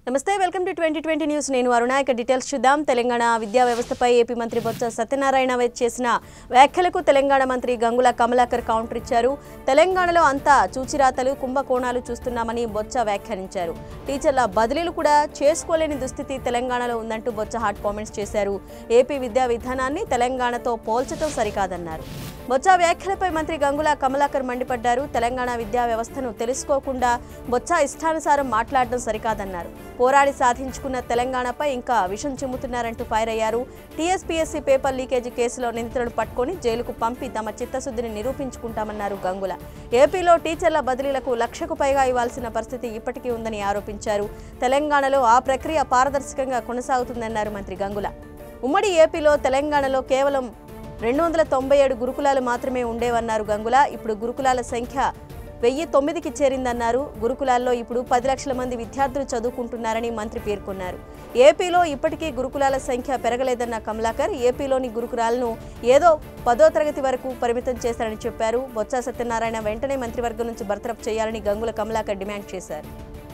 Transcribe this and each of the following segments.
నమస్తే welcome to twenty twenty news నేను అరుణ ఇక డీటెయిల్స్ చూద్దాం తెలంగాణ విద్యా వ్యవస్థపై ఏపీ మంత్రి బొత్స సత్యనారాయణ చేసిన వ్యాఖ్యలకు తెలంగాణ మంత్రి గంగుల కమలాకర్ కౌంటర్ ఇచ్చారు తెలంగాణలో అంతా చూచిరాతలు కుంభకోణాలు చూస్తున్నామని బొత్స వ్యాఖ్యానించారు టీచర్ల బదిలీలు కూడా చేసుకోలేని దుస్థితి తెలంగాణలో ఉందంటూ బొత్స హాట్ కామెంట్స్ చేశారు ఏపీ విద్యా విధానాన్ని తెలంగాణతో పోల్చడం సరికాదన్నారు బొత్స వ్యాఖ్యలపై మంత్రి గంగుల కమలాకర్ మండిపడ్డారు తెలంగాణ విద్యా వ్యవస్థను తెలుసుకోకుండా బొత్స ఇష్టానుసారం మాట్లాడడం సరికాదన్నారు పోరాడి సాధించుకున్న తెలంగాణపై ఇంకా విషం చిమ్ముతున్నారంటూ ఫైర్ అయ్యారు టీఎస్పీఎస్సీ పేపర్ లీకేజీ కేసులో నిందితులను పట్టుకొని జైలుకు పంపి తమ చిత్తశుద్ధిని నిరూపించుకుంటామన్నారు గంగుల ఏపీలో టీచర్ల బదిలీలకు లక్షకు పైగా ఇవ్వాల్సిన పరిస్థితి ఇప్పటికీ ఉందని ఆరోపించారు తెలంగాణలో ఆ ప్రక్రియ పారదర్శకంగా కొనసాగుతుందన్నారు మంత్రి గంగుల ఉమ్మడి ఏపీలో తెలంగాణలో కేవలం రెండు వందల తొంభై ఏడు గురుకులాలు మాత్రమే ఉండేవన్నారు గంగుల ఇప్పుడు గురుకులాల సంఖ్య వెయ్యి తొమ్మిదికి చేరిందన్నారు గురుకులాల్లో ఇప్పుడు పది లక్షల మంది విద్యార్థులు చదువుకుంటున్నారని మంత్రి పేర్కొన్నారు ఏపీలో ఇప్పటికీ గురుకులాల సంఖ్య పెరగలేదన్న కమలాకర్ ఏపీలోని గురుకులాలను ఏదో పదో తరగతి వరకు పరిమితం చేశారని చెప్పారు బొత్స సత్యనారాయణ వెంటనే మంత్రివర్గం నుంచి బర్తరఫ్ చేయాలని గంగుల కమలాకర్ డిమాండ్ చేశారు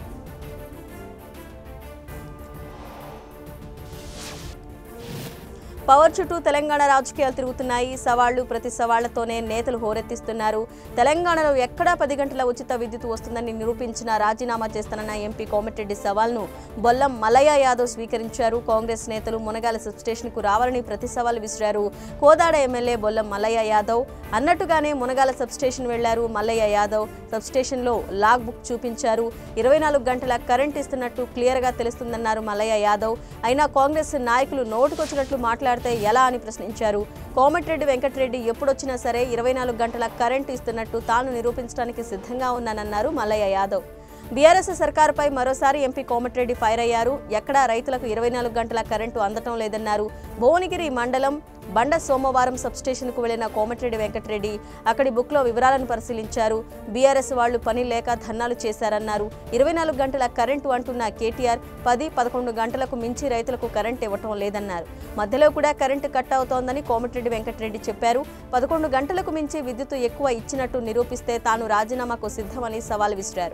పవర్ చుట్టూ తెలంగాణ రాజకీయాలు తిరుగుతున్నాయి సవాళ్లు ప్రతి సవాళ్లతోనే నేతలు హోరెత్తిస్తున్నారు తెలంగాణలో ఎక్కడా పది గంటల ఉచిత విద్యుత్ వస్తుందని నిరూపించిన రాజీనామా చేస్తానన్న ఎంపీ కోమటిరెడ్డి సవాల్ను బొల్లం మల్లయ్య యాదవ్ స్వీకరించారు కాంగ్రెస్ నేతలు మునగాల సబ్స్టేషన్కు రావాలని ప్రతి సవాల్ విసిరారు కోదాడ ఎమ్మెల్యే బొల్లం మల్లయ్య యాదవ్ అన్నట్టుగానే మునగాల సబ్స్టేషన్ వెళ్లారు మల్లయ్య యాదవ్ సబ్స్టేషన్లో లాగ్ బుక్ చూపించారు ఇరవై నాలుగు గంటల కరెంట్ ఇస్తున్నట్టు క్లియర్గా తెలుస్తుందన్నారు మల్లయ్య యాదవ్ అయినా కాంగ్రెస్ నాయకులు నోటుకొచ్చినట్లు మాట్లాడితే ఎలా అని ప్రశ్నించారు కోమటిరెడ్డి వెంకటరెడ్డి ఎప్పుడొచ్చినా సరే ఇరవై నాలుగు గంటల కరెంట్ ఇస్తున్నట్టు తాను నిరూపించడానికి సిద్ధంగా ఉన్నానన్నారు మల్లయ్య యాదవ్ బీఆర్ఎస్ సర్కారుపై మరోసారి ఎంపీ కోమటిరెడ్డి ఫైర్ అయ్యారు ఎక్కడా రైతులకు ఇరవై నాలుగు గంటల కరెంటు అందటం లేదన్నారు భువనగిరి మండలం బండ సోమవారం సబ్స్టేషన్కు వెళ్లిన కోమటిరెడ్డి వెంకటరెడ్డి అక్కడి బుక్లో వివరాలను పరిశీలించారు బీఆర్ఎస్ వాళ్లు పని లేక ధర్నాలు చేశారన్నారు ఇరవై నాలుగు గంటల కరెంటు అంటున్న కేటీఆర్ పది పదకొండు గంటలకు మించి రైతులకు కరెంట్ ఇవ్వటం లేదన్నారు మధ్యలో కూడా కరెంటు కట్ అవుతోందని కోమటిరెడ్డి వెంకటరెడ్డి చెప్పారు పదకొండు గంటలకు మించి విద్యుత్ ఎక్కువ ఇచ్చినట్టు నిరూపిస్తే తాను రాజీనామాకు సిద్ధమని సవాల్ విసిరారు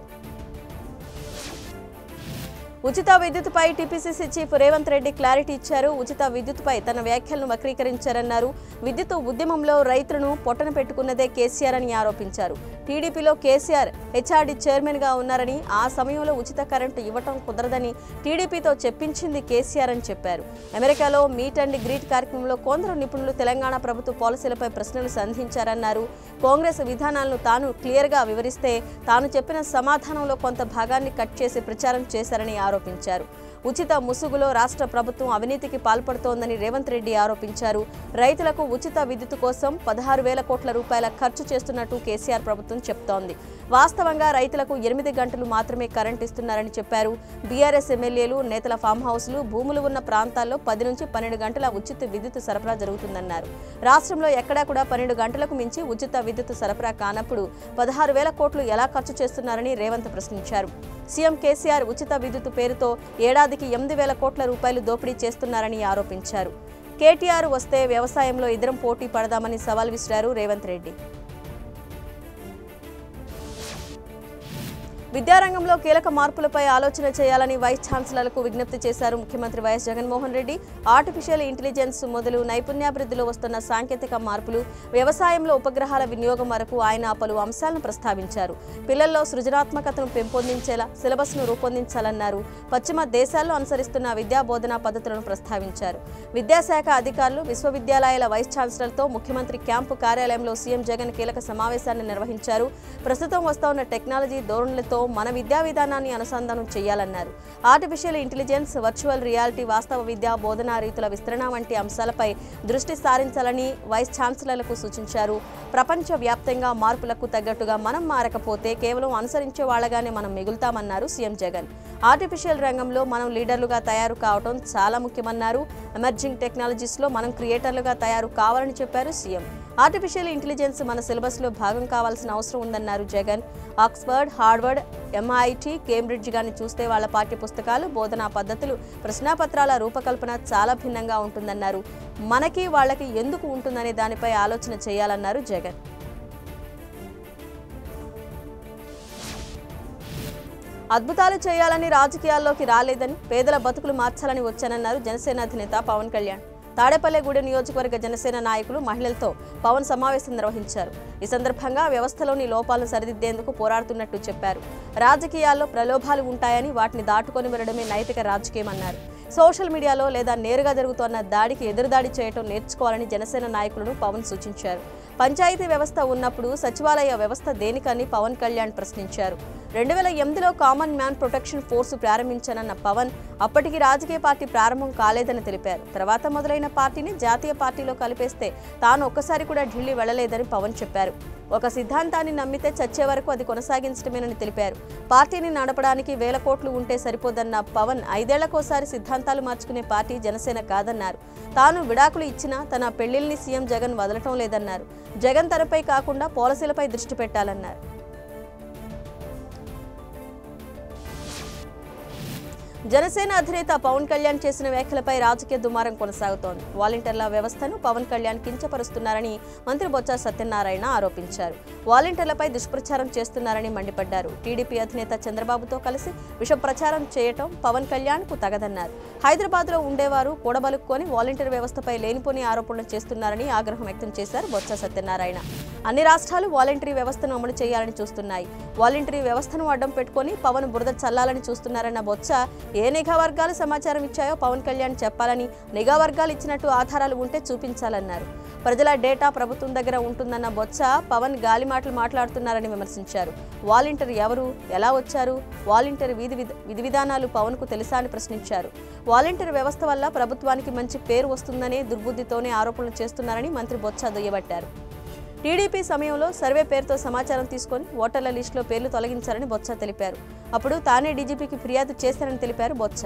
ఉచిత విద్యుత్పై TPCC chief Revanth Reddy clarity ఇచ్చారు ఉచిత విద్యుత్పై తన వ్యాఖ్యలను వక్రీకరించారన్నారు విద్యుత్ ఉద్యమంలో రైతులను పొట్టన పెట్టుకున్నదే కేసీఆర్ అని ఆరోపించారు టీడీపీలో కేసీఆర్ హెచ్ఆర్డీ చైర్మన్ గా ఉన్నారని ఆ సమయంలో ఉచిత కరెంటు ఇవ్వటం కుదరదని టీడీపీతో చెప్పించింది కేసీఆర్ అని చెప్పారు అమెరికాలో మీట్ అండ్ గ్రీట్ కార్యక్రమంలో కొందరు నిపుణులు తెలంగాణ ప్రభుత్వ పాలసీలపై ప్రశ్నలు సంధించారన్నారు కాంగ్రెస్ విధానాలను తాను క్లియర్గా వివరిస్తే తాను చెప్పిన సమాధానంలో కొంత భాగాన్ని కట్ చేసి ప్రచారం చేశారని ఆరోపించారు ఉచిత ముసుగులో రాష్ట్ర ప్రభుత్వం అవినీతికి పాల్పడుతోందని రేవంత్ రెడ్డి ఆరోపించారు రైతులకు ఉచిత విద్యుత్ కోసం పదహారు వేల కోట్ల రూపాయల ఖర్చు చేస్తున్నట్టు కేసీఆర్ ప్రభుత్వం చెప్తోంది వాస్తవంగా రైతులకు ఎనిమిది గంటలు మాత్రమే కరెంట్ ఇస్తున్నారని చెప్పారు బీఆర్ఎస్ ఎమ్మెల్యేలు నేతల ఫామ్ హౌస్లు భూములు ఉన్న ప్రాంతాల్లో పది నుంచి పన్నెండు గంటల ఉచిత విద్యుత్ సరఫరా జరుగుతుందన్నారు రాష్ట్రంలో ఎక్కడా కూడా పన్నెండు గంటలకు మించి ఉచిత విద్యుత్ సరఫరా కానప్పుడు పదహారు వేల కోట్లు ఎలా ఖర్చు చేస్తున్నారని రేవంత్ ప్రశ్నించారు సీఎం కేసీఆర్ ఉచిత విద్యుత్ పేరుతో ఏడాదికి ఎనిమిది వేల కోట్ల రూపాయలు దోపిడీ చేస్తున్నారని ఆరోపించారు కేటీఆర్ వస్తే వ్యవసాయంలో ఇద్దరం పోటీ పడదామని సవాల్ విసిరారు రేవంత్ రెడ్డి విద్యారంగంలో కీలక మార్పులపై ఆలోచన చేయాలని వైస్ ఛాన్సలర్లకు విజ్ఞప్తి చేశారు ముఖ్యమంత్రి YS Jaganmohan Reddy artificial intelligence మొదలు నైపుణ్యాభివృద్ధిలో వస్తున్న సాంకేతిక మార్పులు వ్యవసాయంలో ఉపగ్రహాల వినియోగం వరకు ఆయన పలు అంశాలను ప్రస్తావించారు పిల్లల్లో సృజనాత్మకతను పెంపొందించేలా సిలబస్ను రూపొందించాలన్నారు పశ్చిమ దేశాల్లో అనుసరిస్తున్న విద్యా బోధనా పద్ధతులను ప్రస్తావించారు విద్యాశాఖ అధికారులు విశ్వవిద్యాలయాల వైస్ ఛాన్సలర్తో ముఖ్యమంత్రి క్యాంపు కార్యాలయంలో సీఎం జగన్ కీలక సమావేశాన్ని నిర్వహించారు ప్రస్తుతం వస్తోన్న టెక్నాలజీ ధోరణులతో మన విద్యా విధానాన్ని అనుసంధానం చేయాలన్నారు ఆర్టిఫిషియల్ ఇంటెలిజెన్స్ వర్చువల్ రియాలిటీ వాస్తవ విద్యా బోధనా రీతుల విస్తరణ వంటి అంశాలపై దృష్టి సారించాలని వైస్ ఛాన్సలర్లకు సూచించారు ప్రపంచ వ్యాప్తంగా మార్పులకు తగ్గట్టుగా మనం మారకపోతే కేవలం అనుసరించే వాళ్ళగానే మనం మిగులుతామన్నారు సీఎం జగన్ ఆర్టిఫిషియల్ రంగంలో మనం లీడర్లుగా తయారు కావడం చాలా ముఖ్యమన్నారు ఎమర్జింగ్ టెక్నాలజీస్లో మనం క్రియేటర్లుగా తయారు కావాలని చెప్పారు సీఎం ఆర్టిఫిషియల్ ఇంటెలిజెన్స్ మన సిలబస్లో భాగం కావాల్సిన అవసరం ఉందన్నారు Jagan Oxford Harvard MIT Cambridge గాని చూస్తే వాళ్ళ పాఠ్య పుస్తకాలు బోధనా పద్ధతులు ప్రశ్నాపత్రాల రూపకల్పన చాలా భిన్నంగా ఉంటుందన్నారు మనకి వాళ్ళకి ఎందుకు ఉంటుందనే దానిపై ఆలోచన చేయాలన్నారు జగన్ అద్భుతాలు చేయాలని రాజకీయాల్లోకి రాలేదని పేదల బతుకులు మార్చాలని వచ్చానన్నారు జనసేన అధినేత పవన్ కళ్యాణ్ తాడేపల్లిగూడెం నియోజకవర్గ జనసేన నాయకులు మహిళలతో పవన్ సమావేశం నిర్వహించారు ఈ సందర్భంగా వ్యవస్థలోని లోపాలను సరిదిద్దేందుకు పోరాడుతున్నట్టు చెప్పారు రాజకీయాల్లో ప్రలోభాలు ఉంటాయని వాటిని దాటుకొని వెళ్లడమే నైతిక రాజకీయమన్నారు సోషల్ మీడియాలో లేదా నేరుగా జరుగుతున్న దాడికి ఎదురుదాడి చేయటం నేర్చుకోవాలని జనసేన నాయకులను పవన్ సూచించారు పంచాయతీ వ్యవస్థ ఉన్నప్పుడు సచివాలయ వ్యవస్థ దేనికని పవన్ కళ్యాణ్ ప్రశ్నించారు రెండు వేల ఎనిమిదిలో కామన్ మ్యాన్ ప్రొటెక్షన్ ఫోర్సు ప్రారంభించానన్న పవన్ అప్పటికి రాజకీయ పార్టీ ప్రారంభం కాలేదని తెలిపారు తర్వాత మొదలైన పార్టీని జాతీయ పార్టీలో కలిపేస్తే తాను ఒక్కసారి కూడా ఢిల్లీ వెళ్లలేదని పవన్ చెప్పారు ఒక సిద్ధాంతాన్ని నమ్మితే చచ్చే వరకు అది కొనసాగించడమేనని తెలిపారు పార్టీని నడపడానికి వేల కోట్లు ఉంటే సరిపోదన్న పవన్ ఐదేళ్లకోసారి సిద్ధాంతాలు మార్చుకునే పార్టీ జనసేన కాదన్నారు తాను విడాకులు ఇచ్చినా తన పెళ్లిల్ని సీఎం జగన్ వదలటం లేదన్నారు జగన్ తరపై కాకుండా పాలసీలపై దృష్టి పెట్టాలన్నారు జనసేన అధినేత పవన్ కళ్యాణ్ చేసిన వ్యాఖ్యలపై రాజకీయ దుమారం కొనసాగుతోంది వాలంటీర్ల వ్యవస్థను పవన్ కళ్యాణ్ కించపరుస్తున్నారని మంత్రి బొత్స సత్యనారాయణ ఆరోపించారు వాలంటీర్లపై దుష్ప్రచారం చేస్తున్నారని మండిపడ్డారు టీడీపీ అధినేత చంద్రబాబుతో కలిసి విష ప్రచారం చేయటం పవన్ కళ్యాణ్ కు తగదన్నారు హైదరాబాద్ లో ఉండేవారు కూడబలుక్కొని వాలంటీర్ వ్యవస్థపై లేనిపోని ఆరోపణలు చేస్తున్నారని ఆగ్రహం వ్యక్తం చేశారు బొత్స సత్యనారాయణ అన్ని రాష్ట్రాలు వాలంటరీ వ్యవస్థను అమలు చేయాలని చూస్తున్నాయి వాలంటరీ వ్యవస్థను అడ్డం పెట్టుకొని పవన్ బురద చల్లాలని చూస్తున్నారన్న బొత్స ఏ నిఘా వర్గాలు సమాచారం ఇచ్చాయో పవన్ కళ్యాణ్ చెప్పాలని నిఘా వర్గాలు ఇచ్చినట్టు ఆధారాలు ఉంటే చూపించాలన్నారు ప్రజల డేటా ప్రభుత్వం దగ్గర ఉంటుందన్న బొత్స పవన్ గాలి మాటలు మాట్లాడుతున్నారని విమర్శించారు వాలంటీర్ ఎవరు ఎలా వచ్చారు వాలంటీర్ విధి విధ- విధి విధానాలు పవన్కు తెలుసా అని ప్రశ్నించారు వాలంటీర్ వ్యవస్థ వల్ల ప్రభుత్వానికి మంచి పేరు వస్తుందనే దుర్బుద్ధితోనే ఆరోపణలు చేస్తున్నారని మంత్రి బొత్స దుయ్యబట్టారు టీడీపీ సమయంలో సర్వే పేరుతో సమాచారం తీసుకొని ఓటర్ల లిస్టులో పేర్లు తొలగించారని బొత్స తెలిపారు అప్పుడు తానే డీజీపీకి ఫిర్యాదు చేశారని తెలిపారు బొత్స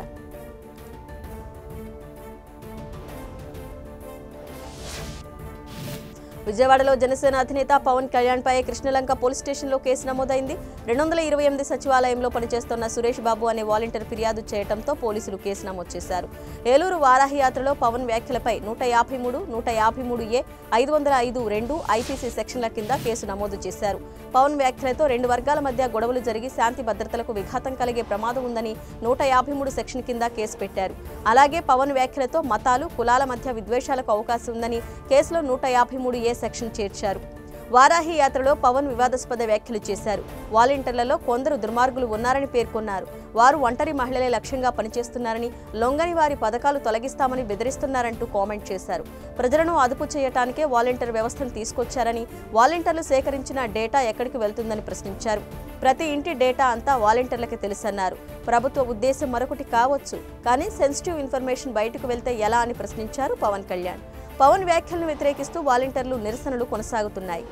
విజయవాడలో జనసేన అధినేత పవన్ కళ్యాణ్ పై కృష్ణలంక పోలీస్ స్టేషన్లో కేసు నమోదైంది రెండు వందల ఇరవై ఎనిమిది సచివాలయంలో పనిచేస్తున్న సురేష్ బాబు అనే వాలంటీర్ ఫిర్యాదు చేయడంతో పోలీసులు కేసు నమోదు చేశారు ఏలూరు వారాహి యాత్రలో పవన్ వ్యాఖ్యలపై నూట యాభై మూడు నూట యాభై మూడు ఏ ఐదు వందల ఐదు రెండు ఐపీసీ సెక్షన్ల కింద కేసు నమోదు చేశారు పవన్ వ్యాఖ్యలతో రెండు వర్గాల మధ్య గొడవలు జరిగి శాంతి భద్రతలకు విఘాతం కలిగే ప్రమాదం ఉందని నూట యాభై మూడు సెక్షన్ కింద కేసు పెట్టారు అలాగే పవన్ వ్యాఖ్యలతో మతాలు కులాల మధ్య విద్వేషాలకు అవకాశం ఉందని కేసులో నూట యాభై మూడు ఏ సెక్షన్ చేర్చారు వారాహి యాత్రలో పవన్ వివాదాస్పద వ్యాఖ్యలు చేశారు వాలంటీర్లలో కొందరు దుర్మార్గులు ఉన్నారని పేర్కొన్నారు వారు ఒంటరి మహిళలే లక్ష్యంగా పనిచేస్తున్నారని లొంగని వారి పథకాలు తొలగిస్తామని బెదిరిస్తున్నారంటూ కామెంట్ చేశారు ప్రజలను అదుపు చేయటానికే వాలంటీర్ వ్యవస్థను తీసుకొచ్చారని వాలంటీర్లు సేకరించిన డేటా ఎక్కడికి వెళ్తుందని ప్రశ్నించారు ప్రతి ఇంటి డేటా అంతా వాలంటీర్లకి తెలుసన్నారు ప్రభుత్వ ఉద్దేశం మరొకటి కావచ్చు కానీ సెన్సిటివ్ ఇన్ఫర్మేషన్ బయటకు వెళ్తే ఎలా అని ప్రశ్నించారు పవన్ కళ్యాణ్ పవన్ వ్యాఖ్యలను వ్యతిరేకిస్తూ వాలంటీర్లు నిరసనలు కొనసాగుతున్నాయి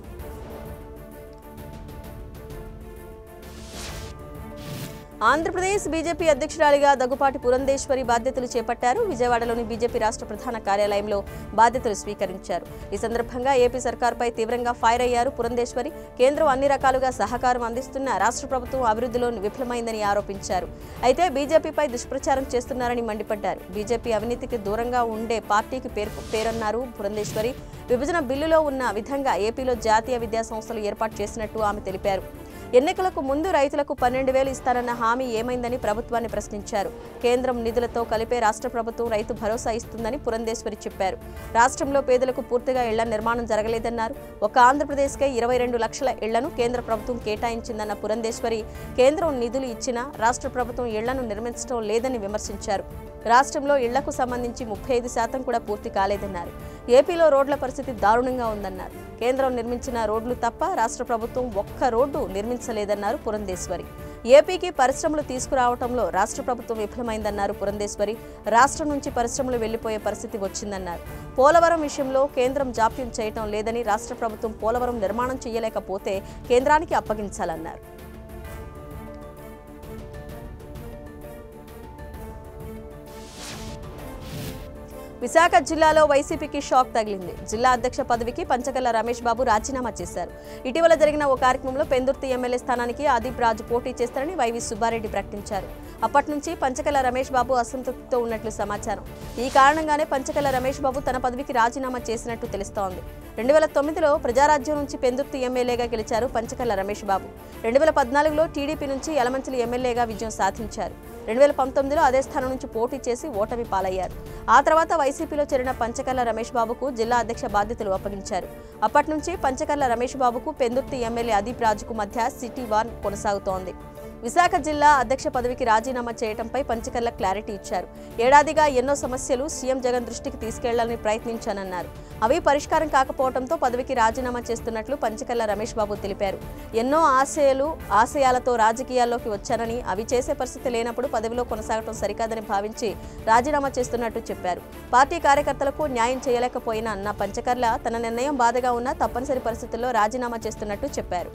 ఆంధ్రప్రదేశ్ బీజేపీ అధ్యక్షురాలిగా దగ్గుపాటి పురంధేశ్వరి బాధ్యతలు చేపట్టారు విజయవాడలోని బీజేపీ రాష్ట్ర ప్రధాన కార్యాలయంలో బాధ్యతలు స్వీకరించారు ఈ సందర్భంగా ఏపీ సర్కార్పై తీవ్రంగా ఫైర్ అయ్యారు పురంధేశ్వరి కేంద్రం అన్ని రకాలుగా సహకారం అందిస్తున్న రాష్ట్ర ప్రభుత్వం అభివృద్ధిలో విఫలమైందని ఆరోపించారు అయితే బీజేపీపై దుష్ప్రచారం చేస్తున్నారని మండిపడ్డారు బీజేపీ అవినీతికి దూరంగా ఉండే పార్టీకి పేరు పేరన్నారు పురంధేశ్వరి విభజన బిల్లులో ఉన్న విధంగా ఏపీలో జాతీయ విద్యా సంస్థలు ఏర్పాటు చేసినట్టు ఆమె తెలిపారు ఎన్నికలకు ముందు రైతులకు పన్నెండు వేలు ఇస్తారన్న హామీ ఏమైందని ప్రభుత్వాన్ని ప్రశ్నించారు కేంద్రం నిధులతో కలిపే రాష్ట్ర ప్రభుత్వం రైతు భరోసా ఇస్తుందని పురంధేశ్వరి చెప్పారు రాష్ట్రంలో పేదలకు పూర్తిగా ఇళ్ల నిర్మాణం జరగలేదన్నారు ఒక ఆంధ్రప్రదేశ్కే ఇరవై రెండు లక్షల ఇళ్లను కేంద్ర ప్రభుత్వం కేటాయించిందన్న పురంధేశ్వరి కేంద్రం నిధులు ఇచ్చినా రాష్ట్ర ప్రభుత్వం ఇళ్లను నిర్మించడం లేదని విమర్శించారు రాష్ట్రంలో ఇళ్లకు సంబంధించి ముప్పై ఐదు శాతం కూడా పూర్తి కాలేదన్నారు ఏపీలో రోడ్ల పరిస్థితి దారుణంగా ఉందన్నారు కేంద్రం నిర్మించిన రోడ్లు తప్ప రాష్ట్ర ప్రభుత్వం ఒక్క రోడ్డు నిర్మించలేదన్నారు పురంధేశ్వరి ఏపీకి పరిశ్రమలు తీసుకురావడంలో రాష్ట్ర ప్రభుత్వం విఫలమైందన్నారు పురంధేశ్వరి రాష్ట్రం నుంచి పరిశ్రమలు వెళ్లిపోయే పరిస్థితి వచ్చిందన్నారు పోలవరం విషయంలో కేంద్రం జాప్యం చేయటం లేదని రాష్ట్ర ప్రభుత్వం పోలవరం నిర్మాణం చేయలేకపోతే కేంద్రానికి అప్పగించాలన్నారు విశాఖ జిల్లాలో వైసీపీకి షాక్ తగిలింది జిల్లా అధ్యక్ష పదవికి పంచకల్ల రమేష్ బాబు రాజీనామా చేశారు ఇటీవల జరిగిన ఓ కార్యక్రమంలో పెందుర్తి ఎమ్మెల్యే స్థానానికి ఆదిప్ రాజు పోటీ చేస్తారని వైవి సుబ్బారెడ్డి ప్రకటించారు అప్పటి నుంచి పంచకల రమేష్ బాబు అసంతృప్తితో ఉన్నట్లు సమాచారం ఈ కారణంగానే పంచకల రమేష్ బాబు తన పదవికి రాజీనామా చేసినట్టు తెలుస్తోంది రెండు వేల తొమ్మిదిలో ప్రజారాజ్యం నుంచి పెందుర్తి ఎమ్మెల్యేగా గెలిచారు పంచకల్ల రమేష్ బాబు రెండు వేల పద్నాలుగులో టీడీపీ నుంచి యలమంచిలి ఎమ్మెల్యేగా విజయం సాధించారు రెండు వేల పంతొమ్మిదిలో అదే స్థానం నుంచి పోటీ చేసి ఓటమి పాలయ్యారు ఆ తర్వాత వైసీపీలో చేరిన పంచకర్ల రమేష్ బాబుకు జిల్లా అధ్యక్ష బాధ్యతలు అప్పగించారు అప్పటి నుంచి పంచకర్ల రమేష్ బాబుకు పెందుర్తి ఎమ్మెల్యే అదీప్ రాజుకు మధ్య సిటీ వార్ కొనసాగుతోంది విశాఖ జిల్లా అధ్యక్ష పదవికి రాజీనామా చేయడంపై పంచకర్ల క్లారిటీ ఇచ్చారు ఏడాదిగా ఎన్నో సమస్యలు సీఎం జగన్ దృష్టికి తీసుకెళ్లాలని ప్రయత్నించానన్నారు అవి పరిష్కారం కాకపోవడంతో పదవికి రాజీనామా చేస్తున్నట్లు పంచకర్ల రమేష్ బాబు తెలిపారు ఎన్నో ఆశయాలు ఆశయాలతో రాజకీయాల్లోకి వచ్చానని అవి చేసే పరిస్థితి లేనప్పుడు పదవిలో కొనసాగడం సరికాదని భావించి రాజీనామా చేస్తున్నట్టు చెప్పారు పార్టీ కార్యకర్తలకు న్యాయం చేయలేకపోయినా అన్న పంచకర్ల తన నిర్ణయం బాధగా ఉన్నా తప్పనిసరి పరిస్థితుల్లో రాజీనామా చేస్తున్నట్టు చెప్పారు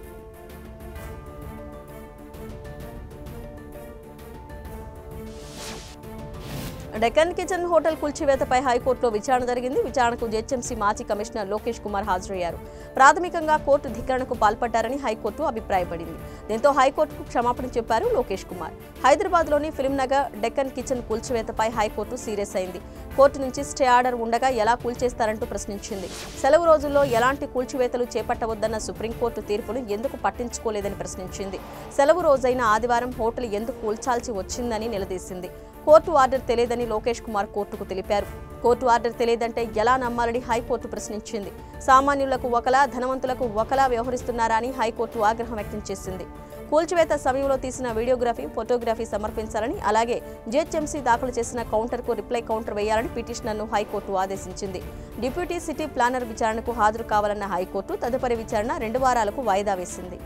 డెక్కన్ కిచెన్ హోటల్ కూల్చివేతపై హైకోర్టులో విచారణ జరిగింది విచారణకు జెహెచ్ఎంసీ మాజీ కమిషనర్ లోకేష్ కుమార్ హాజరయ్యారు ప్రాథమికంగా కోర్టు ధిక్కరణకు పాల్పడ్డారని హైకోర్టు అభిప్రాయపడింది దీంతో హైకోర్టుకు క్షమాపణ చెప్పారు లోకేష్ కుమార్ హైదరాబాద్లోని ఫిల్మ్ నగర్ డెక్కన్ కిచెన్ కూల్చివేతపై హైకోర్టు సీరియస్ అయింది కోర్టు నుంచి స్టే ఆర్డర్ ఉండగా ఎలా కూల్చేస్తారంటూ ప్రశ్నించింది సెలవు రోజుల్లో ఎలాంటి కూల్చివేతలు చేపట్టవద్దన్న సుప్రీంకోర్టు తీర్పును ఎందుకు పట్టించుకోలేదని ప్రశ్నించింది సెలవు రోజైన ఆదివారం హోటల్ ఎందుకు కూల్చాల్సి వచ్చిందని నిలదీసింది కోర్టు ఆర్డర్ తెలియదని లోకేష్ కుమార్ కోర్టుకు తెలిపారు కోర్టు ఆర్డర్ తెలియదంటే ఎలా నమ్మాలని హైకోర్టు ప్రశ్నించింది సామాన్యులకు ఒకలా ధనవంతులకు ఒకలా వ్యవహరిస్తున్నారా అని హైకోర్టు ఆగ్రహం వ్యక్తం చేసింది కూల్చివేత సమయంలో తీసిన వీడియోగ్రఫీ ఫోటోగ్రఫీ సమర్పించాలని అలాగే జిహెచ్ఎంసీ దాఖలు చేసిన కౌంటర్కు రిప్లై కౌంటర్ వేయాలని పిటిషనర్ను హైకోర్టు ఆదేశించింది డిప్యూటీ సిటీ ప్లానర్ విచారణకు హాజరు కావాలన్న హైకోర్టు తదుపరి విచారణ రెండు వారాలకు వాయిదా వేసింది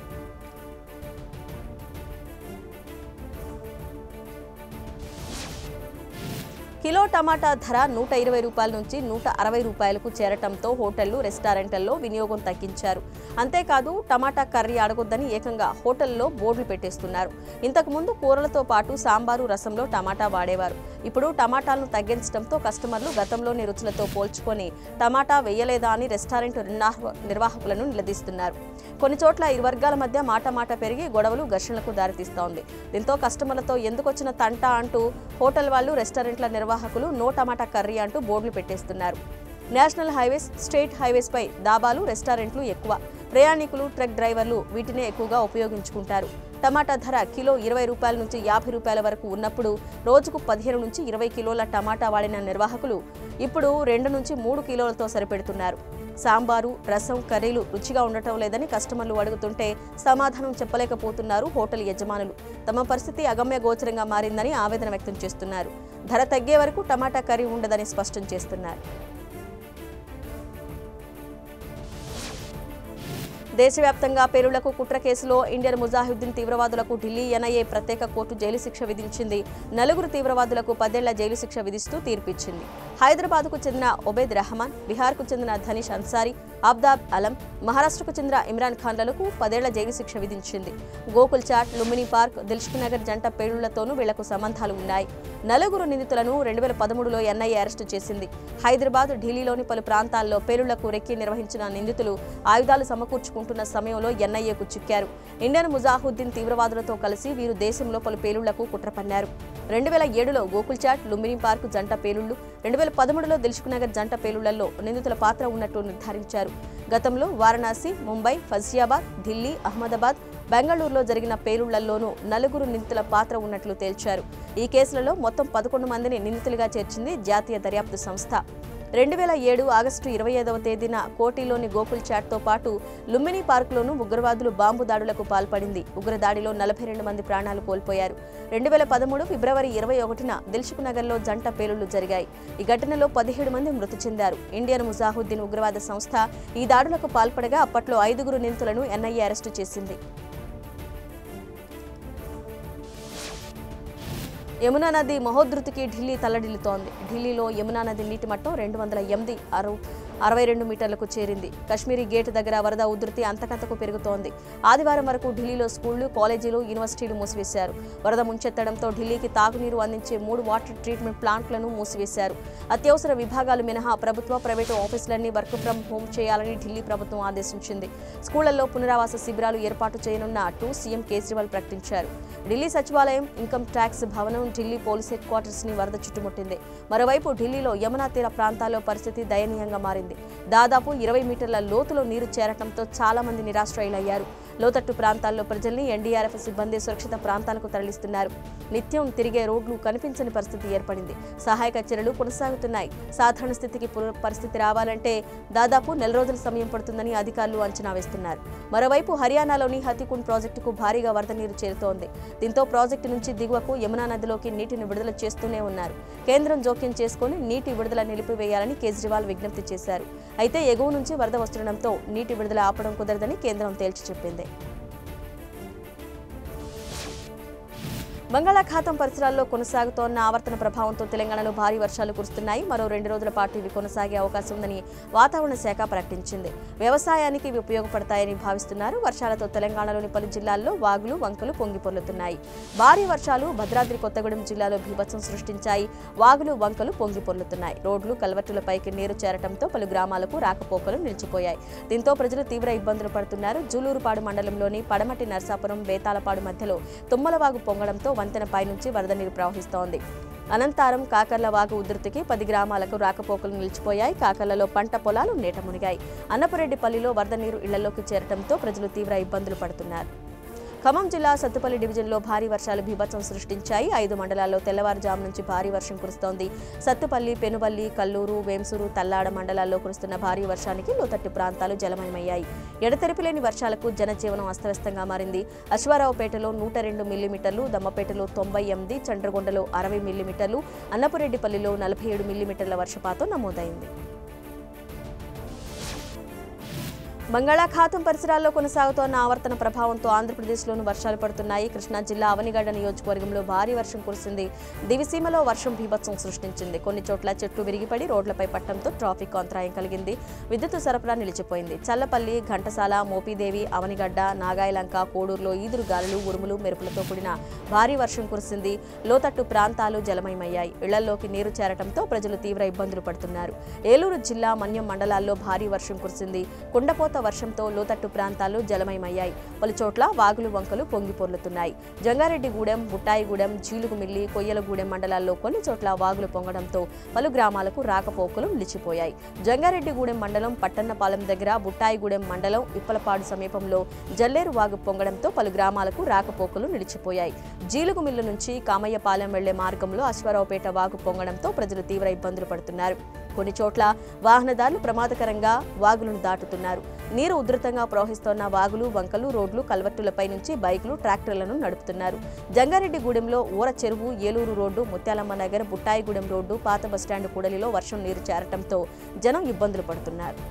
కిలో టమాటా ధర నూట ఇరవై రూపాయల నుంచి నూట అరవై రూపాయలకు చేరటంతో హోటళ్లు రెస్టారెంట్లలో వినియోగం తగ్గించారు అంతేకాదు టమాటా కర్రీ అడగొద్దని ఏకంగా హోటల్లో బోర్డులు పెట్టేస్తున్నారు ఇంతకు ముందు కూరలతో పాటు సాంబారు రసంలో టమాటా వాడేవారు ఇప్పుడు టమాటాలను తగ్గించడంతో కస్టమర్లు గతంలోని రుచులతో పోల్చుకొని టమాటా వేయలేదా అని రెస్టారెంట్ నిర్వాహ- నిర్వాహకులను నిలదీస్తున్నారు కొన్ని చోట్ల ఇరు వర్గాల మధ్య మాట మాట పెరిగి గొడవలు ఘర్షణలకు దారితీస్తోంది దీంతో కస్టమర్లతో ఎందుకొచ్చిన తంట అంటూ హోటల్ వాళ్ళు రెస్టారెంట్ల నిర్వాహకులు నో టమాటా కర్రీ అంటూ బోర్డులు పెట్టేస్తున్నారు నేషనల్ హైవేస్ స్టేట్ హైవేస్పై దాబాలు రెస్టారెంట్లు ఎక్కువ ప్రయాణికులు ట్రక్ డ్రైవర్లు వీటినే ఎక్కువగా ఉపయోగించుకుంటారు టమాటా ధర కిలో ఇరవై రూపాయల నుంచి యాభై రూపాయల వరకు ఉన్నప్పుడు రోజుకు పదిహేను నుంచి ఇరవై కిలోల టమాటా వాడిన నిర్వాహకులు ఇప్పుడు రెండు నుంచి మూడు కిలోలతో సరిపెడుతున్నారు సాంబారు రసం కర్రీలు రుచిగా ఉండటం లేదని కస్టమర్లు అడుగుతుంటే సమాధానం చెప్పలేకపోతున్నారు హోటల్ యజమానులు తమ పరిస్థితి అగమ్య గోచరంగా మారిందని ఆవేదన వ్యక్తం చేస్తున్నారు ధర తగ్గే వరకు టమాటా కర్రీ ఉండదని స్పష్టం చేస్తున్నారు దేశవ్యాప్తంగా పేలుళ్లకు కుట్ర కేసులో ఇండియన్ ముజాహిద్దీన్ తీవ్రవాదులకు ఢిల్లీ ఎన్ఐఏ ప్రత్యేక కోర్టు జైలు శిక్ష విధించింది నలుగురు తీవ్రవాదులకు పదేళ్ల జైలు శిక్ష విధిస్తూ తీర్పిచ్చింది హైదరాబాద్కు చెందిన ఒబేద్ రెహమాన్ బీహార్కు చెందిన ధనీష్ అన్సారీ అబ్దాబ్ అలం మహారాష్ట్రకు చెందిన ఇమ్రాన్ ఖాన్లకు పదేళ్ల జైలు శిక్ష విధించింది గోకుల్ చాట్ లుంబిని పార్క్ దిల్షుక్ నగర్ జంట పేలుళ్లతోనూ వీళ్లకు సంబంధాలు ఉన్నాయి నలుగురు నిందితులను రెండు వేల పదమూడులో ఎన్ఐఏ అరెస్టు చేసింది హైదరాబాద్ ఢిల్లీలోని పలు ప్రాంతాల్లో పేలుళ్లకు రెక్కి నిర్వహించిన నిందితులు ఆయుధాలు సమకూర్చుకుంటున్న సమయంలో ఎన్ఐఏకు చిక్కారు ఇండియన్ ముజాహుద్దీన్ తీవ్రవాదులతో కలిసి వీరు దేశంలో పలు పేలుళ్లకు కుట్ర పన్నారు రెండు వేల ఏడులో గోకుల్ చాట్ లుంబిని పార్క్ జంట పేలుళ్లు రెండు వేల పదమూడులో దిల్షుక్ నగర్ జంట పేలుళ్లలో నిందితుల పాత్ర ఉన్నట్టు నిర్ధారించారు గతంలో వారణాసి ముంబై ఫజియాబాద్ ఢిల్లీ అహ్మదాబాద్ బెంగళూరులో జరిగిన పేలుళ్లలోనూ నలుగురు నిందితుల పాత్ర ఉన్నట్లు తేల్చారు ఈ కేసులలో మొత్తం పదకొండు మందిని నిందితులుగా చేర్చింది జాతీయ దర్యాప్తు సంస్థ రెండు వేల ఏడు ఆగస్టు ఇరవై ఐదవ తేదీన కోటిలోని గోకుల్ చాట్తో పాటు లుంబిని పార్కులోనూ ఉగ్రవాదులు బాంబు దాడులకు పాల్పడింది ఉగ్రదాడిలో నలభై రెండు మంది ప్రాణాలు కోల్పోయారు రెండు వేల పదమూడు ఫిబ్రవరి ఇరవై ఒకటిన దిల్సుఖ్ నగర్లో జంట పేలుళ్లు జరిగాయి ఈ ఘటనలో పదిహేడు మంది మృతి చెందారు ఇండియన్ ముజాహుద్దీన్ ఉగ్రవాద సంస్థ ఈ దాడులకు పాల్పడగా అప్పట్లో ఐదుగురు నిందితులను ఎన్ఐఏ అరెస్టు చేసింది యమునా నది మహోధృతికి ఢిల్లీ తల్లడిల్లుతోంది ఢిల్లీలో యమునా నది నీటి మట్టం రెండు వందల ఎనిమిది అరు అరవై రెండు మీటర్లకు చేరింది కశ్మీరీ గేట్ దగ్గర వరద ఉధృతి అంతకంతకు పెరుగుతోంది ఆదివారం వరకు ఢిల్లీలో స్కూళ్లు కాలేజీలు యూనివర్సిటీలు మూసివేశారు వరద ముంచెత్తడంతో ఢిల్లీకి తాగునీరు అందించే మూడు వాటర్ ట్రీట్మెంట్ ప్లాంట్లను మూసివేశారు అత్యవసర విభాగాలు మినహా ప్రభుత్వ ప్రైవేటు ఆఫీసులన్నీ వర్క్ ఫ్రం హోం చేయాలని ఢిల్లీ ప్రభుత్వం ఆదేశించింది స్కూళ్లలో పునరావాస శిబిరాలు ఏర్పాటు చేయనున్నట్టు సీఎం కేజ్రీవాల్ ప్రకటించారు ఢిల్లీ సచివాలయం ఇన్కమ్ ట్యాక్స్ భవనం ఢిల్లీ పోలీస్ హెడ్ క్వార్టర్స్ ని వరద చుట్టుముట్టింది మరోవైపు ఢిల్లీలో యమునా తీర ప్రాంతాల్లో పరిస్థితి దయనీయంగా మారింది దాదాపు ఇరవై మీటర్ల లోతులో నీరు చేరటంతో చాలా మంది నిరాశ్రయులయ్యారు లోతట్టు ప్రాంతాల్లో ప్రజల్ని ఎన్డీఆర్ఎఫ్ సిబ్బంది సురక్షిత ప్రాంతాలకు తరలిస్తున్నారు నిత్యం తిరిగే రోడ్లు కనిపించని పరిస్థితి ఏర్పడింది సహాయక చర్యలు కొనసాగుతున్నాయి సాధారణ స్థితికి పుర- పరిస్థితి రావాలంటే దాదాపు నెల రోజుల సమయం పడుతుందని అధికారులు అంచనా వేస్తున్నారు మరోవైపు హర్యానాలోని హతికుండ్ ప్రాజెక్టుకు భారీగా వరద నీరు చేరుతోంది దీంతో ప్రాజెక్టు నుంచి దిగువకు యమునా నదిలోకి నీటిని విడుదల చేస్తూనే ఉన్నారు కేంద్రం జోక్యం చేసుకుని నీటి విడుదల నిలిపివేయాలని కేజ్రీవాల్ విజ్ఞప్తి చేశారు అయితే ఎగువ నుంచి వరద వస్తుండటంతో నీటి విడుదల ఆపడం కుదరదని కేంద్రం తేల్చి చెప్పింది బంగాళాఖాతం పరిసరాల్లో కొనసాగుతోన్న ఆవర్తన ప్రభావంతో తెలంగాణలో భారీ వర్షాలు కురుస్తున్నాయి మరో రెండు రోజుల పాటు ఇవి కొనసాగే అవకాశం ఉందని వాతావరణ శాఖ ప్రకటించింది వ్యవసాయానికి ఇవి ఉపయోగపడతాయని భావిస్తున్నారు వర్షాలతో తెలంగాణలోని పలు జిల్లాల్లో వాగులు వంకలు పొంగి పొర్లుతున్నాయి భారీ వర్షాలు భద్రాద్రి కొత్తగూడెం జిల్లాలో భీభత్సం సృష్టించాయి వాగులు వంకలు పొంగి పొర్లుతున్నాయి రోడ్లు కల్వర్టులపైకి నీరు చేరటంతో పలు గ్రామాలకు రాకపోకలు నిలిచిపోయాయి దీంతో ప్రజలు తీవ్ర ఇబ్బందులు పడుతున్నారు జూలూరుపాడు మండలంలోని పడమటి నర్సాపురం బేతాలపాడు మధ్యలో తుమ్మలవాగు పొంగడంతో వంతెనపై నుంచి వరద నీరు ప్రవహిస్తోంది అనంతరం కాకర్ల వాగు ఉధృతికి పది గ్రామాలకు రాకపోకలు నిలిచిపోయాయి కాకర్లలో పంట పొలాలు నీట మునిగాయి అన్నపురెడ్డిపల్లిలో వరద నీరు ఇళ్లలోకి చేరటంతో ప్రజలు తీవ్ర ఇబ్బందులు పడుతున్నారు ఖమ్మం జిల్లా సత్తుపల్లి డివిజన్లో భారీ వర్షాలు బీభత్సం సృష్టించాయి ఐదు మండలాల్లో తెల్లవారుజాము నుంచి భారీ వర్షం కురుస్తోంది సత్తుపల్లి పెనుబల్లి కల్లూరు వేంసూరు తల్లాడ మండలాల్లో కురుస్తున్న భారీ వర్షానికి లోతట్టు ప్రాంతాలు జలమయమయ్యాయి ఎడతెరిపి లేని వర్షాలకు జనజీవనం అస్తవ్యస్తంగా మారింది అశ్వారావుపేటలో నూట రెండు మిల్లీమీటర్లు దమ్మపేటలో తొంభై ఎనిమిది చండ్రగొండలో అరవై మిల్లీమీటర్లు అన్నపురెడ్డిపల్లిలో నలభై ఏడు మిల్లీమీటర్ల వర్షపాతం నమోదైంది బంగాళాఖాతం పరిసరాల్లో కొనసాగుతోన్న ఆవర్తన ప్రభావంతో ఆంధ్రప్రదేశ్లోనూ వర్షాలు పడుతున్నాయి కృష్ణా జిల్లా అవనిగడ్డ నియోజకవర్గంలో భారీ వర్షం కురిసింది దివిసీమలో వర్షం బీభత్సం సృష్టించింది కొన్ని చోట్ల చెట్లు విరిగిపడి రోడ్లపై పట్టడంతో ట్రాఫిక్ అంతరాయం కలిగింది విద్యుత్ సరఫరా నిలిచిపోయింది చల్లపల్లి ఘంటసాల మోపిదేవి అవనిగడ్డ నాగాయలంక కోడూరులో ఈదురు గాలులు ఉరుములు మెరుపులతో కూడిన భారీ వర్షం కురిసింది లోతట్టు ప్రాంతాలు జలమయమయ్యాయి ఇళ్లలోకి నీరు చేరటంతో ప్రజలు తీవ్ర ఇబ్బందులు పడుతున్నారు ఏలూరు జిల్లా మన్యం మండలాల్లో భారీ వర్షం కురిసింది కుండపోత వర్షంతో లోతట్టు ప్రాంతాలు జలమయమయ్యాయి పలు చోట్ల వాగులు వంకలు పొంగి పొర్లుతున్నాయి జంగారెడ్డిగూడెం బుట్టాయిగూడెం జీలుగుమిల్లి కొయ్యలగూడెం మండలాల్లో కొన్ని చోట్ల వాగులు పొంగడంతో పలు గ్రామాలకు రాకపోకలు నిలిచిపోయాయి జంగారెడ్డిగూడెం మండలం పట్టన్నపాలెం దగ్గర బుట్టాయిగూడెం మండలం ఇప్పలపాడు సమీపంలో జల్లేరు వాగు పొంగడంతో పలు గ్రామాలకు రాకపోకలు నిలిచిపోయాయి జీలుగుమిల్లు నుంచి కామయ్యపాలెం వెళ్లే మార్గంలో అశ్వారావుపేట వాగు పొంగడంతో ప్రజలు తీవ్ర ఇబ్బందులు పడుతున్నారు కొన్ని చోట్ల వాహనదారులు ప్రమాదకరంగా వాగులను దాటుతున్నారు నీరు ఉధృతంగా ప్రవహిస్తోన్న వాగులు వంకలు రోడ్లు కల్వర్టులపై నుంచి బైకులు ట్రాక్టర్లను నడుపుతున్నారు జంగారెడ్డిగూడెంలో ఊర చెరువు ఏలూరు రోడ్డు ముత్యాలమ్మ నగర్ బుట్టాయిగూడెం రోడ్డు పాత బస్టాండ్ కూడలిలో వర్షం నీరు చేరటంతో జనం ఇబ్బందులు పడుతున్నారు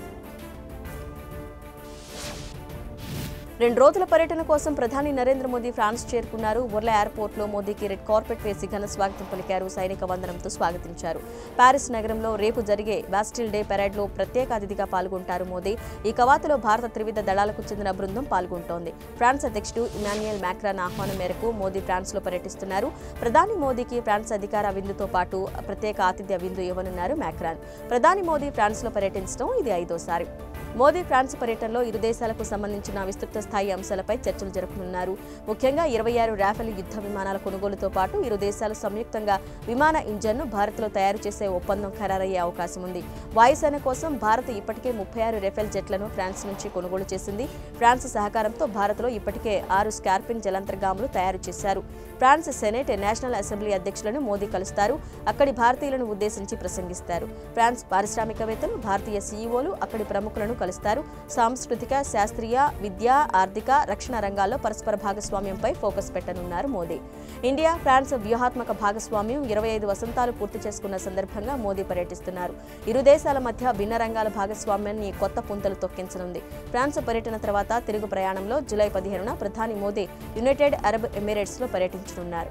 రెండు రోజుల పర్యటన కోసం ప్రధాని నరేంద్ర మోదీ ఫ్రాన్స్ చేరుకున్నారు ఉర్లా ఎయిర్పోర్ట్లో మోదీకి రెడ్ కార్పెట్ వేసి ఘన స్వాగతం పలికారు సైనిక వందనంతో స్వాగతించారు ప్యారిస్ నగరంలో రేపు జరిగే బాస్టిల్ డే పెరేడ్లో ప్రత్యేక అతిథిగా పాల్గొంటారు మోదీ ఈ కవాతులో భారత త్రివిధ దళాలకు చెందిన బృందం పాల్గొంటోంది ఫ్రాన్స్ అధ్యక్షుడు ఇమాన్యుయల్ మ్యాక్రాన్ ఆహ్వానం మేరకు మోదీ ఫ్రాన్స్లో పర్యటిస్తున్నారు ప్రధాని మోదీకి ఫ్రాన్స్ అధికార విందుతో పాటు ప్రత్యేక ఆతిథ్య విందు ఇవ్వనున్నారు మ్యాక్రాన్ ప్రధాని మోదీ ఫ్రాన్స్లో పర్యటించడం ఇది ఐదోసారి మోదీ ఫ్రాన్స్ పర్యటనలో ఇరు దేశాలకు సంబంధించిన విస్తృత స్థాయి అంశాలపై చర్చలు జరపనున్నారు ముఖ్యంగా ఇరవై ఆరు రాఫెల్ యుద్ధ విమానాల కొనుగోలుతో పాటు ఇరు దేశాలు సంయుక్తంగా విమాన ఇంజన్ను భారత్లో తయారు చేసే ఒప్పందం ఖరారయ్యే అవకాశం ఉంది వాయుసేన కోసం భారత్ ఇప్పటికే ముప్పై ఆరు రెఫెల్ జెట్లను ఫ్రాన్స్ నుంచి కొనుగోలు చేసింది ఫ్రాన్స్ సహకారంతో భారత్లో ఇప్పటికే ఆరు స్కార్పిన్ జలంతర్గాములు తయారు చేశారు ఫ్రాన్స్ సెనేట్ నేషనల్ అసెంబ్లీ అధ్యక్షులను మోదీ కలుస్తారు అక్కడి భారతీయులను ఉద్దేశించి ప్రసంగిస్తారు ఫ్రాన్స్ పారిశ్రామికవేత్తలు భారతీయ సీఈఓలు అక్కడి ప్రముఖులను కలుస్తారు సాంస్కృతిక శాస్త్రీయ విద్య ఆర్థిక రక్షణ రంగాల్లో పరస్పర భాగస్వామ్యంపై ఫోకస్ పెట్టనున్నారు మోదీ ఇండియా ఫ్రాన్స్ వ్యూహాత్మక భాగస్వామ్యం ఇరవై ఐదు వసంతాలు పూర్తి చేసుకున్న సందర్భంగా మోదీ పర్యటిస్తున్నారు ఇరు దేశాల మధ్య భిన్న రంగాల భాగస్వామ్యాన్ని కొత్త పుంతలు తొక్కించనుంది ఫ్రాన్స్ పర్యటన తర్వాత తిరుగు ప్రయాణంలో జూలై పదిహేనున ప్రధాని మోదీ యునైటెడ్ అరబ్ ఎమిరేట్స్లో పర్యటించనున్నారు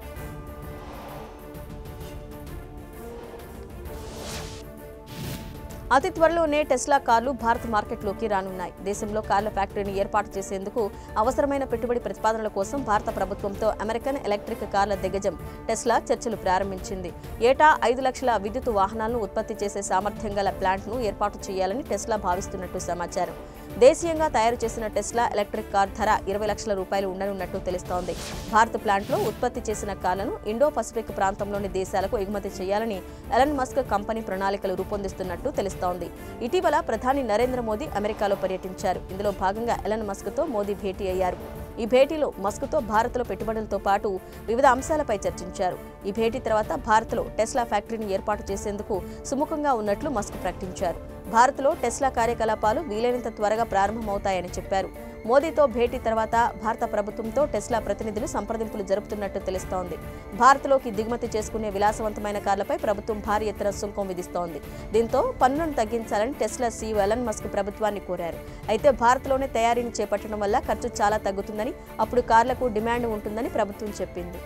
అతి త్వరలోనే టెస్లా కార్లు భారత మార్కెట్లోకి రానున్నాయి దేశంలో కార్ల ఫ్యాక్టరీని ఏర్పాటు చేసేందుకు అవసరమైన పెట్టుబడి ప్రతిపాదనల కోసం భారత ప్రభుత్వంతో అమెరికన్ ఎలక్ట్రిక్ కార్ల దిగ్గజం టెస్లా చర్చలు ప్రారంభించింది ఏటా ఐదు లక్షల విద్యుత్ వాహనాలను ఉత్పత్తి చేసే సామర్థ్యం గల ప్లాంట్ను ఏర్పాటు చేయాలని టెస్లా భావిస్తున్నట్టు సమాచారం దేశీయంగా తయారు చేసిన టెస్లా ఎలక్ట్రిక్ కార్ ధర ఇరవై లక్షల రూపాయలు ఉండనున్నట్టు తెలుస్తోంది భారత ప్లాంట్లో ఉత్పత్తి చేసిన కార్లను ఇండో పసిఫిక్ ప్రాంతంలోని దేశాలకు ఎగుమతి చేయాలని ఎలన్ మస్క్ కంపెనీ ప్రణాళికలు రూపొందిస్తున్నట్టు తెలుస్తోంది ఇటీవల ప్రధాని నరేంద్ర మోదీ అమెరికాలో పర్యటించారు ఇందులో భాగంగా ఎలన్ మస్క్తో మోదీ భేటీ అయ్యారు ఈ భేటీలో మస్క్తో భారత్లో పెట్టుబడులతో పాటు వివిధ అంశాలపై చర్చించారు ఈ భేటీ తర్వాత భారత్లో టెస్లా ఫ్యాక్టరీని ఏర్పాటు చేసేందుకు సుముఖంగా ఉన్నట్లు మస్క్ ప్రకటించారు భారత్లో టెస్లా కార్యకలాపాలు వీలైనంత త్వరగా ప్రారంభమవుతాయని చెప్పారు మోదీతో భేటీ తర్వాత భారత ప్రభుత్వంతో టెస్లా ప్రతినిధులు సంప్రదింపులు జరుపుతున్నట్టు తెలుస్తోంది భారత్లోకి దిగుమతి చేసుకునే విలాసవంతమైన కార్లపై ప్రభుత్వం భారీ ఎత్తున సుంకం విధిస్తోంది దీంతో పన్నులను తగ్గించాలని టెస్లా సీఈఓ ఎలన్ మస్క్ ప్రభుత్వాన్ని కోరారు అయితే భారత్లోనే తయారీని చేపట్టడం వల్ల ఖర్చు చాలా తగ్గుతుందని అప్పుడు కార్లకు డిమాండ్ ఉంటుందని ప్రభుత్వం చెప్పింది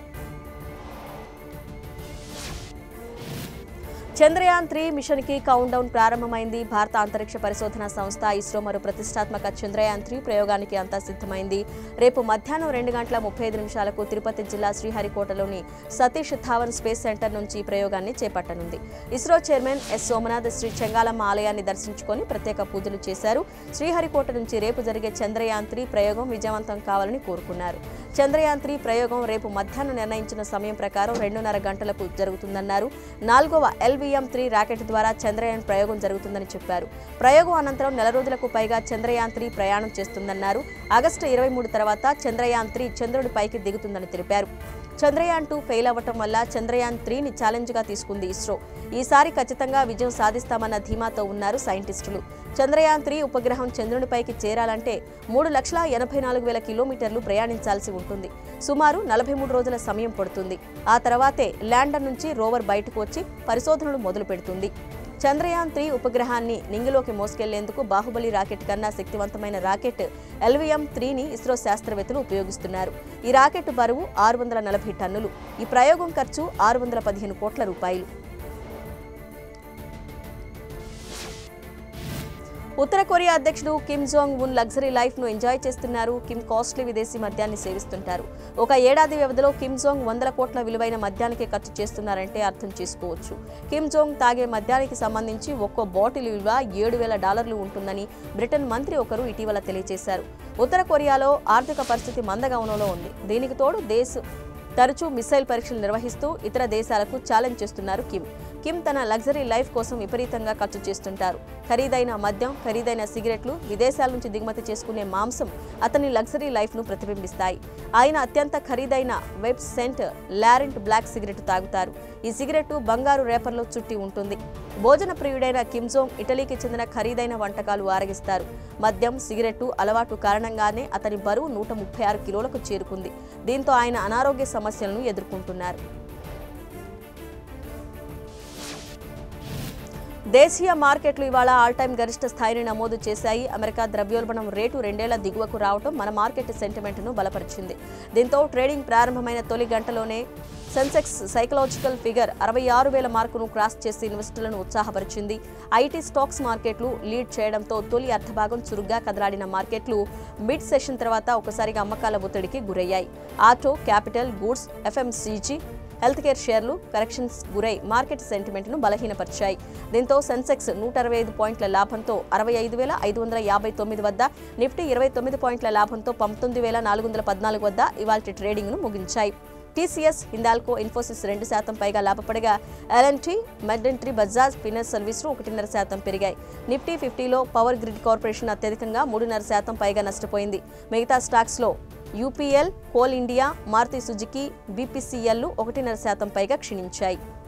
చంద్రయాన్ త్రీ మిషన్ కి కౌంట్ డౌన్ ప్రారంభమైంది భారత అంతరిక్ష పరిశోధన సంస్థ ఇస్రో మరో ప్రతిష్టాత్మక చంద్రయాన్ త్రీ ప్రయోగానికి అంతా సిద్ధమైంది రేపు మధ్యాహ్నం రెండు గంటల ముప్పై ఐదు నిమిషాలకు తిరుపతి జిల్లా శ్రీహరికోటలోని సతీష్ ధావన్ స్పేస్ సెంటర్ నుంచి ఈ ప్రయోగాన్ని చేపట్టనుంది ISRO chairman S Somanath Sri Chengalamma ఆలయాన్ని దర్శించుకొని ప్రత్యేక పూజలు చేశారు శ్రీహరికోట నుంచి రేపు జరిగే చంద్రయాన్ త్రీ ప్రయోగం విజయవంతం కావాలని కోరుకున్నారు చంద్రయాన్ త్రీ ప్రయోగం రేపు మధ్యాహ్నం నిర్ణయించిన సమయం ప్రకారం రెండున్నర గంటలకు జరుగుతుందన్నారు నాలుగవ ఎల్వీఎం త్రీ రాకెట్ ద్వారా చంద్రయాన్ ప్రయోగం జరుగుతుందని చెప్పారు ప్రయోగం అనంతరం నెల రోజులకు పైగా చంద్రయాన్ త్రీ ప్రయాణం చేస్తుందన్నారు ఆగస్టు ఇరవై మూడు తర్వాత చంద్రయాన్ త్రీ చంద్రుడిపైకి దిగుతుందని తెలిపారు చంద్రయాన్ టూ ఫెయిల్ అవ్వటం వల్ల చంద్రయాన్ త్రీని ఛాలెంజ్గా తీసుకుంది ఇస్రో ఈసారి ఖచ్చితంగా విజయం సాధిస్తామన్న ధీమాతో ఉన్నారు సైంటిస్టులు చంద్రయాన్ త్రీ ఉపగ్రహం చంద్రునిపైకి చేరాలంటే మూడు లక్షల ఎనభై నాలుగు వేల కిలోమీటర్లు ప్రయాణించాల్సి ఉంటుంది సుమారు నలభై మూడు రోజుల సమయం పడుతుంది ఆ తర్వాతే ల్యాండర్ నుంచి రోవర్ బయటకు వచ్చి పరిశోధనలు మొదలు పెడుతుంది చంద్రయాన్ త్రీ ఉపగ్రహాన్ని నింగిలోకి మోసుకెళ్లేందుకు బాహుబలి రాకెట్ కన్నా శక్తివంతమైన రాకెట్ ఎల్విఎం త్రీని ఇస్రో శాస్త్రవేత్తలు ఉపయోగిస్తున్నారు ఈ రాకెట్ బరువు ఆరు వందల నలభై టన్నులు ఈ ప్రయోగం ఖర్చు ఆరు వందల పదిహేను కోట్ల రూపాయలు ఉత్తర కొరియా అధ్యక్షుడు Kim Jong Un luxury life ను ఎంజాయ్ చేస్తున్నారు కిమ్ కాస్ట్లీ విదేశీ మద్యాన్ని సేవిస్తుంటారు ఒక ఏడాది వ్యవధిలో కిమ్ జోంగ్ వందల కోట్ల విలువైన మద్యానికి ఖర్చు చేస్తున్నారంటే అర్థం చేసుకోవచ్చు కిమ్ జోంగ్ తాగే మద్యానికి సంబంధించి ఒక్కో బాటిల్ విలువ ఏడు వేల డాలర్లు ఉంటుందని బ్రిటన్ మంత్రి ఒకరు ఇటీవల తెలియజేశారు ఉత్తర కొరియాలో ఆర్థిక పరిస్థితి మందగమనంలో ఉంది దీనికి తోడు దేశ తరచూ మిసైల్ పరీక్షలు నిర్వహిస్తూ ఇతర దేశాలకు ఛాలెంజ్ చేస్తున్నారు కిమ్ కిమ్ తన లగ్జరీ లైఫ్ కోసం విపరీతంగా ఖర్చు చేస్తుంటారు ఖరీదైన మద్యం ఖరీదైన సిగరెట్లు విదేశాల నుంచి దిగుమతి చేసుకునే మాంసం అతని లగ్జరీ లైఫ్ను ప్రతిబింబిస్తాయి ఆయన అత్యంత ఖరీదైన వెబ్ సెంట్ లారెంట్ బ్లాక్ సిగరెట్ తాగుతారు ఈ సిగరెట్ బంగారు రేపర్లో చుట్టి ఉంటుంది భోజన ప్రియుడైన కిమ్ జోంగ్ ఇటలీకి చెందిన ఖరీదైన వంటకాలు ఆరగిస్తారు మద్యం సిగరెట్టు అలవాటు కారణంగానే అతని బరువు నూట ముప్పై ఆరు కిలోలకు చేరుకుంది దీంతో ఆయన అనారోగ్య సమస్యలను ఎదుర్కొంటున్నారు దేశీయ మార్కెట్లు ఇవాళ ఆల్ టైమ్ గరిష్ట స్థాయిని నమోదు చేశాయి అమెరికా ద్రవ్యోల్బణం రేటు రెండేళ్ల దిగువకు రావడం మన మార్కెట్ సెంటిమెంట్ను బలపరిచింది దీంతో ట్రేడింగ్ ప్రారంభమైన తొలి గంటలోనే సెన్సెక్స్ సైకలాజికల్ ఫిగర్ అరవై ఆరు వేల మార్కును క్రాస్ చేసి ఇన్వెస్టర్లను ఉత్సాహపరిచింది ఐటీ స్టాక్స్ మార్కెట్లు లీడ్ చేయడంతో తొలి అర్ధభాగం చురుగ్గా కదలాడిన మార్కెట్లు మిడ్ సెషన్ తర్వాత ఒకసారిగా అమ్మకాల ఒత్తిడికి గురయ్యాయి auto capital goods FMCG health care షేర్లు కరెక్షన్స్ గురై మార్కెట్ సెంటిమెంట్ను బలహీనపరిచాయి దీంతో సెన్సెక్స్ నూట అరవై ఐదు పాయింట్ల లాభంతో అరవై ఐదు వేల ఐదు వందల యాభై తొమ్మిది వద్ద నిఫ్టీ ఇరవై తొమ్మిది పాయింట్ల లాభంతో పంతొమ్మిది వేల నాలుగు వందల పద్నాలుగు వద్ద ఇవాల్టి ట్రేడింగ్ను ముగించాయి టీసీఎస్ హిందాల్కో ఇన్ఫోసిస్ రెండు శాతం పైగా లాభపడగా ఎల్ఎన్టీ మెడ్డెంట్రీ బజాజ్ ఫినెస్ సర్వీసులు ఒకటిన్నర శాతం పెరిగాయి నిఫ్టీ ఫిఫ్టీలో పవర్ గ్రిడ్ కార్పొరేషన్ అత్యధికంగా మూడున్నర శాతం పైగా నష్టపోయింది మిగతా స్టాక్స్లో UPL Coal India Maruti Suzuki బీపీసీఎల్లు ఒకటిన్నర శాతం పైగా క్షీణించాయి